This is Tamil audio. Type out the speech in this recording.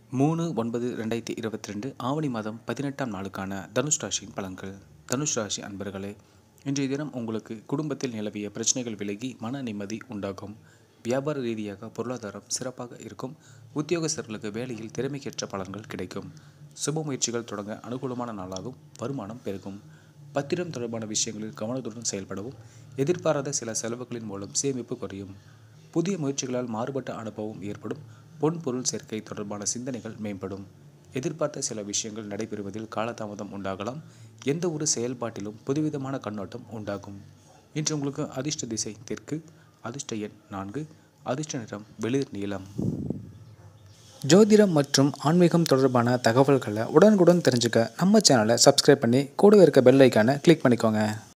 மூணு ஒன்பது ரெண்டாயிரத்தி இருபத்தி ரெண்டு ஆவணி மாதம் பதினெட்டாம் நாளுக்கான தனுஷ் ராசியின் பலன்கள் தனுஷ் ராசி அன்பர்களே இன்றைய தினம் உங்களுக்கு குடும்பத்தில் நிலவிய பிரச்சனைகள் விலகி மன நிம்மதி உண்டாகும் வியாபார ரீதியாக பொருளாதாரம் சிறப்பாக இருக்கும் உத்தியோகஸ்தர்களுக்கு வேலையில் திறமைக்கேற்ற பலன்கள் கிடைக்கும் சுப முயற்சிகள் தொடங்க அனுகூலமான நாளாகவும் வருமானம் பெருகும் பத்திரம் தொடர்பான விஷயங்களில் கவனத்துடன் செயல்படவும் எதிர்பாராத சில செலவுகளின் மூலம் சேமிப்பு குறையும் புதிய முயற்சிகளால் மாறுபட்ட அனுபவம் ஏற்படும் பொன் பொருள் சேர்க்கை தொடர்பான சிந்தனைகள் மேம்படும் எதிர்பார்த்த சில விஷயங்கள் நடைபெறுவதில் காலதாமதம் உண்டாகலாம் எந்த ஒரு செயல்பாட்டிலும் புதுவிதமான கண்ணோட்டம் உண்டாகும் இன்று உங்களுக்கு அதிர்ஷ்ட திசை தெற்கு அதிர்ஷ்ட எண் நான்கு அதிர்ஷ்ட நிறம் வெளிர் நீலம் ஜோதிடம் மற்றும் ஆன்மீகம் தொடர்பான தகவல்களை உடனுக்குடன் தெரிஞ்சுக்க நம்ம சேனலை சப்ஸ்கிரைப் பண்ணி கூடவே இருக்க பெல் ஐக்கானை கிளிக் பண்ணிக்கோங்க